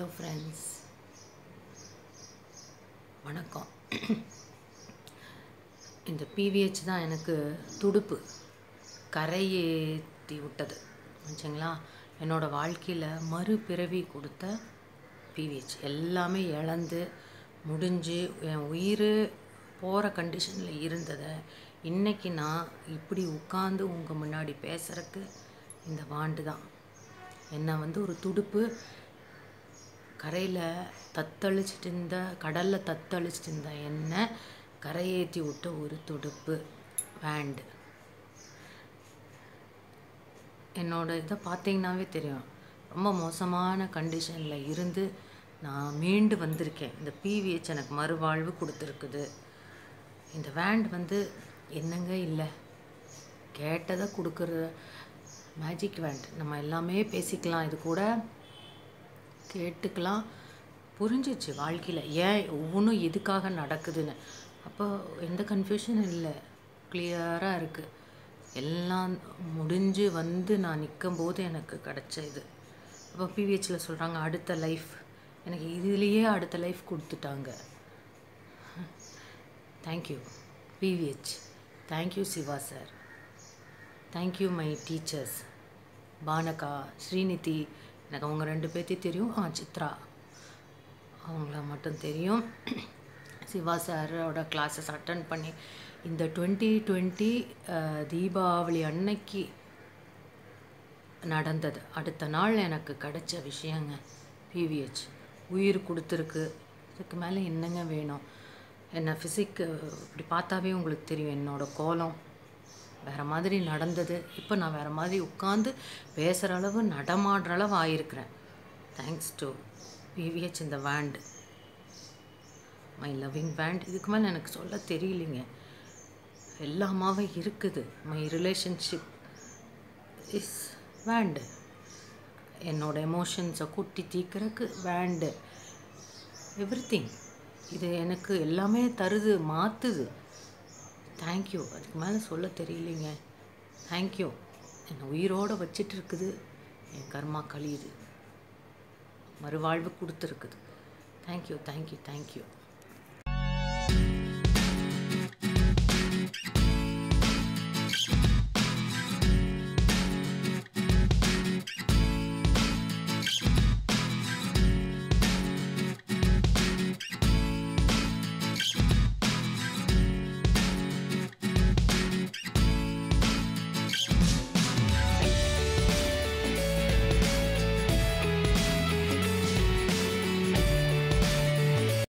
hello friends வணக்கம் இந்த BVH தான் எனக்கு துடுப்பு கரையேற்றி விட்டது ஆச்சுங்களா என்னோடய வாழ்க்கையில் மறுபிறவி கொடுத்த பிவிஹெச் எல்லாமே இழந்து முடிஞ்சு என் உயிர் போகிற கண்டிஷனில் இருந்ததை இன்னைக்கு நான் இப்படி உட்காந்து உங்கள் முன்னாடி பேசுகிறக்கு இந்த வாண்டு தான் என்னை வந்து ஒரு துடுப்பு கரையில் தத்தளிச்சிட்டு இருந்த கடலில் தத்தளிச்சிட்டு இருந்த என்னை கரையேற்றி விட்ட ஒரு துடுப்பு வேண்டு என்னோட இதை பார்த்தீங்கன்னாவே தெரியும் ரொம்ப மோசமான கண்டிஷனில் இருந்து நான் மீண்டு வந்திருக்கேன் இந்த பிவிஹெச் எனக்கு மறுவாழ்வு கொடுத்துருக்குது இந்த வேண்ட் வந்து என்னங்க இல்லை கேட்டதை கொடுக்குற மேஜிக் வேண்ட் நம்ம எல்லாமே பேசிக்கலாம் இது கூட கேட்டுக்கலாம் புரிஞ்சிச்சு வாழ்க்கையில் ஏன் ஒவ்வொன்றும் எதுக்காக நடக்குதுன்னு அப்போ எந்த கன்ஃபியூஷனும் இல்லை கிளியராக இருக்குது எல்லாம் முடிஞ்சு வந்து நான் நிற்கும் போது எனக்கு கிடச்ச இது அப்போ பிவிஹெச்சில் சொல்கிறாங்க அடுத்த லைஃப் எனக்கு இதுலேயே அடுத்த லைஃப் கொடுத்துட்டாங்க thank you PVH thank you Siva sir thank you my teachers பானகா ஸ்ரீநிதி எனக்கு அவங்க ரெண்டு பேர்த்தையும் தெரியும் ஆ சித்ரா அவங்கள மட்டும் தெரியும் சிவா சாரோட கிளாஸஸ் அட்டன் பண்ணி இந்த டுவெண்ட்டி டுவெண்ட்டி தீபாவளி அன்னைக்கு நடந்தது அடுத்த நாள் எனக்கு கிடைச்ச விஷயங்க பிவிஹெச் உயிர் கொடுத்துருக்கு இதுக்கு மேலே என்னங்க வேணும் என்ன ஃபிசிக்கு இப்படி பார்த்தாவே உங்களுக்கு தெரியும் என்னோட கோலம் வேறு மாதிரி நடந்தது இப்போ நான் வேறு மாதிரி உட்காந்து பேசுகிற அளவு நடமாடுற அளவு ஆயிருக்கிறேன் தேங்க்ஸ் டு பிவிஹெச் இந்த வேண்ட் மை லவ்விங் வேண்ட் இதுக்கு மேலே எனக்கு சொல்ல தெரியலைங்க எல்லாமாவே இருக்குது மை ரிலேஷன்ஷிப் இஸ் வேண்டு என்னோட எமோஷன்ஸை கூட்டி தீக்கிறதுக்கு வேண்டு எவ்ரி திங் இது எனக்கு எல்லாமே தருது மாற்றுது தேங்க்யூ அதுக்கு மேலே சொல்ல தெரியலைங்க தேங்க்யூ என்னை உயிரோடு வச்சிட்டு இருக்குது என் கர்மா கழியுது மறுவாழ்வு கொடுத்துருக்குது தேங்க்யூ தேங்க்யூ தேங்க்யூ